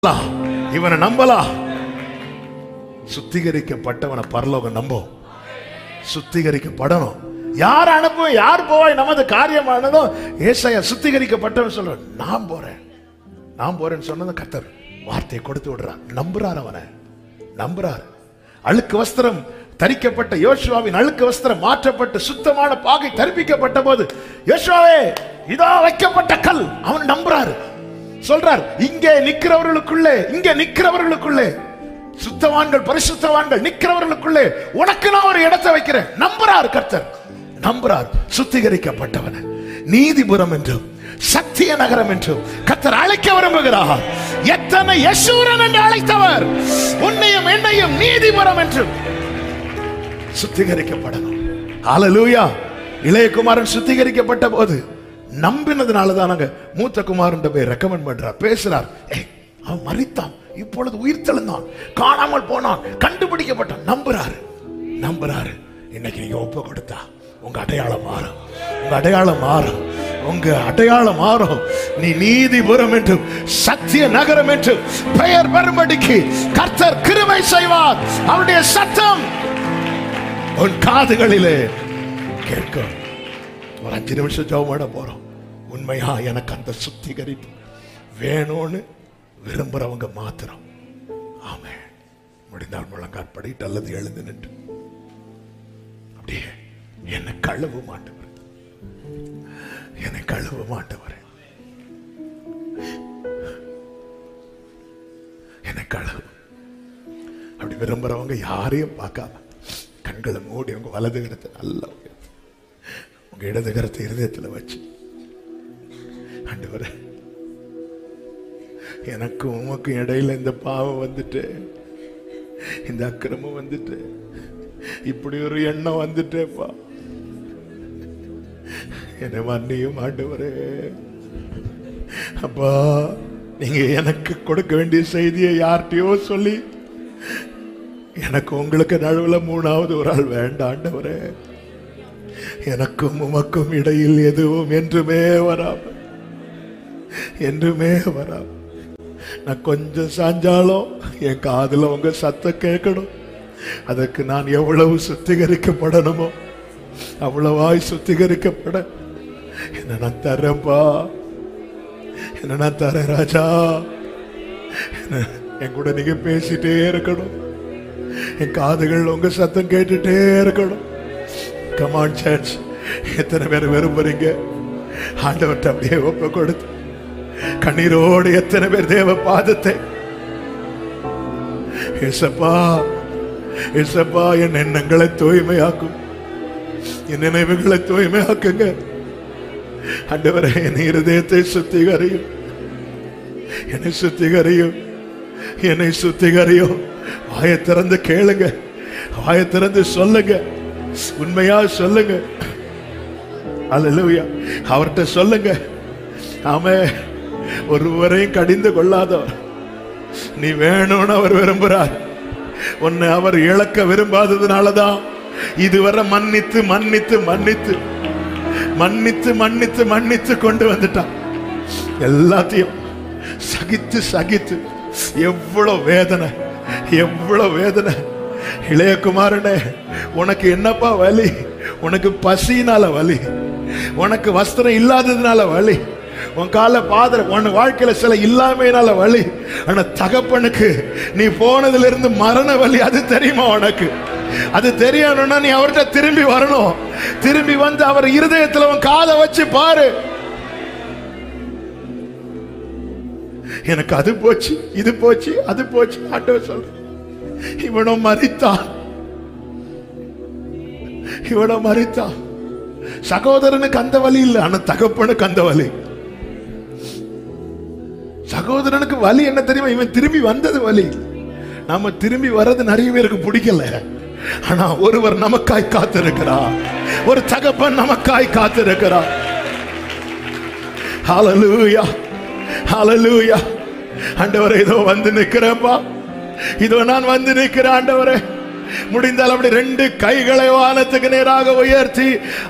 நம்பலாம். இவனை நம்பலாம் சுத்திகரிக்கப்பட்டவனை பரலோகம் நம்பும் சுத்திகரிக்கப்படணும் யார் அனுப்பும் யார் போவாய் நமது காரியமானதும் ஏசாயா சுத்திகரிக்கப்பட்டவன் சொல்ற நான் போறேன் நான் போறேன்னு சொன்னதும் கத்தர் வார்த்தையை கொடுத்து விடுறான் நம்புறார் அவனை நம்புறார் அழுக்கு வஸ்திரம் தரிக்கப்பட்ட யோசுவாவின் அழுக்கு வஸ்திரம் மாற்றப்பட்டு சுத்தமான பாகை தரிப்பிக்கப்பட்ட போது யோசுவாவே இதோ வைக்கப்பட்ட கல் அவன் நம்புறாரு சொல்றார் இங்கே நிக்கிறவர்களுக்குள்ளே இங்கே நிக்கிறவர்களுக்குள்ளே சுத்தவான்கள் பரிசுத்தவான்கள் நிக்கிறவர்களுக்குள்ளே உனக்கு நான் ஒரு இடத்தை வைக்கிறேன் நம்புறார் கர்த்தர் நம்புறார் சுத்திகரிக்கப்பட்டவன நீதிபுரம் என்றும் சத்திய நகரம் என்றும் கர்த்தர் அழைக்க விரும்புகிறார் எத்தனை யசூரன் என்று அழைத்தவர் உன்னையும் என்னையும் நீதிபுரம் என்றும் சுத்திகரிக்கப்படணும் ஹalleluya இளையகுமாரன் சுத்திகரிக்கப்பட்ட போது நம்பினதுனால தான் நாங்க மூத்த குமாரன் போய் ரெக்கமெண்ட் பண்றார் பேசுறார் ஏய், அவன் மறித்தான் இப்பொழுது உயிர் தெழுந்தான் காணாமல் போனான் கண்டுபிடிக்கப்பட்டான் நம்புறாரு நம்புறாரு இன்னைக்கு நீங்க ஒப்பு கொடுத்தா உங்க அடையாளம் மாறும் உங்க அடையாளம் மாறும் உங்க அடையாளம் மாறும் நீ நீதிபுரம் என்றும் சத்திய நகரம் என்றும் பெயர் பெறும்படிக்கு கர்த்தர் கிருபை செய்வார் அவருடைய சத்தம் உன் காதுகளிலே கேட்கும் ஒரு அஞ்சு நிமிஷம் ஜெபமாட போறோம் உண்மையா எனக்கு அந்த சுத்திகரிப்பு வேணும்னு விரும்புறவங்க மாத்திரம் ஆமே முடிந்தால் முழங்கால் படிட்டு அல்லது எழுந்து நின்று அப்படியே என்னை கழுவு மாட்டவர் என்னை கழுவு மாட்டவர் என்னை கழுவு அப்படி விரும்புறவங்க யாரையும் பார்க்காம கண்களை மூடி உங்க வலது கரத்தை நல்லா உயர்த்தி, உங்க இடது கரத்தை இருதயத்துல வச்சு ஆண்டவரே எனக்கும் உமக்கும் இடையில இந்த பாவம் வந்துட்டு இந்த அக்கிரமம் வந்துட்டு இப்படி ஒரு எண்ணம் வந்துட்டேப்பா என்னை மன்னியும் ஆண்டவரே அப்பா நீங்க எனக்கு கொடுக்க வேண்டிய செய்தியை யார்கிட்டயோ சொல்லி எனக்கு உங்களுக்கு நடுவுல மூணாவது ஒரு ஆள் வேண்டாண்டவரே எனக்கும் உமக்கும் இடையில் எதுவும் என்றுமே வராம என்றுமே வராம நான் கொஞ்சம் சாஞ்சாலும் என் காதுல உங்க சத்தம் கேட்கணும் அதற்கு நான் எவ்வளவு சுத்திகரிக்கப்படணுமோ அவ்வளவாய் சுத்திகரிக்கப்பட என்ன நான் தரேன்ப்பா என்ன நான் தரேன் ராஜா என்ன- என் கூட நீங்க பேசிட்டே இருக்கணும் என் காதுகள் உங்க சத்தம் கேட்டுட்டே இருக்கணும் கமான் சர்ச் எத்தனை பேர் விரும்புறீங்க ஆண்டவர்கிட்ட அப்படியே ஒப்பு கொடுத்து கண்ணீரோடு எத்தனை பேர் தேவ பாதத்தை ஏசப்பா ஏசப்பா என் எண்ணங்களை தூய்மையாக்கும் என் நினைவுகளை தூய்மையாக்குங்க ஆண்டவரே என் இருதயத்தை சுத்திகரியும் என்னை சுத்திகரியும் என்னை சுத்திகரியும் வாயை திறந்து கேளுங்க வாயை திறந்து சொல்லுங்க உண்மையா சொல்லுங்க அல்லேலூயா அவர்கிட்ட சொல்லுங்க ஆமே ஒருவரையும் கடிந்து கொள்ளாதவர் நீ வேணும்னு அவர் விரும்புறார் உன்னை அவர் இழக்க விரும்பாததுனாலதான் இதுவரை மன்னித்து மன்னித்து மன்னித்து மன்னித்து மன்னித்து மன்னித்து கொண்டு வந்துட்டான் எல்லாத்தையும் சகித்து சகித்து எவ்வளவு வேதனை எவ்வளவு வேதனை இளையகுமாரனே உனக்கு என்னப்பா வலி உனக்கு பசினால வலி உனக்கு வஸ்திரம் இல்லாததுனால வலி உன் கால பாதர உன் வாழ்க்கையில சில இல்லாமையினால வலி ஆனா தகப்பனுக்கு நீ போனதுல இருந்து மரண வலி அது தெரியுமா உனக்கு அது தெரியணும்னா நீ அவர்கிட்ட திரும்பி வரணும் திரும்பி வந்து அவர் இருதயத்துல உன் காதை வச்சு பாரு எனக்கு அது போச்சு இது போச்சு அது போச்சு ஆண்டவர் சொல்ற இவனும் மறித்தான் இவனும் மறித்தான் சகோதரனுக்கு அந்த வலி இல்லை ஆனா தகப்பனுக்கு அந்த வலி சகோதரனுக்கு வலி என்ன தெரியுமா இவன் திரும்பி வந்தது வலி நாம திரும்பி வர்றது நிறைய பேருக்கு பிடிக்கல ஆனா ஒருவர் நமக்காய் காத்திருக்கிறார் ஒரு தகப்பன் நமக்காய் காத்திருக்கிறார் ஹalleluya ஹalleluya ஆண்டவரே இதோ வந்து நிக்கிறேன்ப்பா இதோ நான் வந்து நிக்கிறேன் ஆண்டவரே முடிந்தால் அப்படி ரெண்டு கைகளை வானத்துக்கு நேராக உயர்த்தி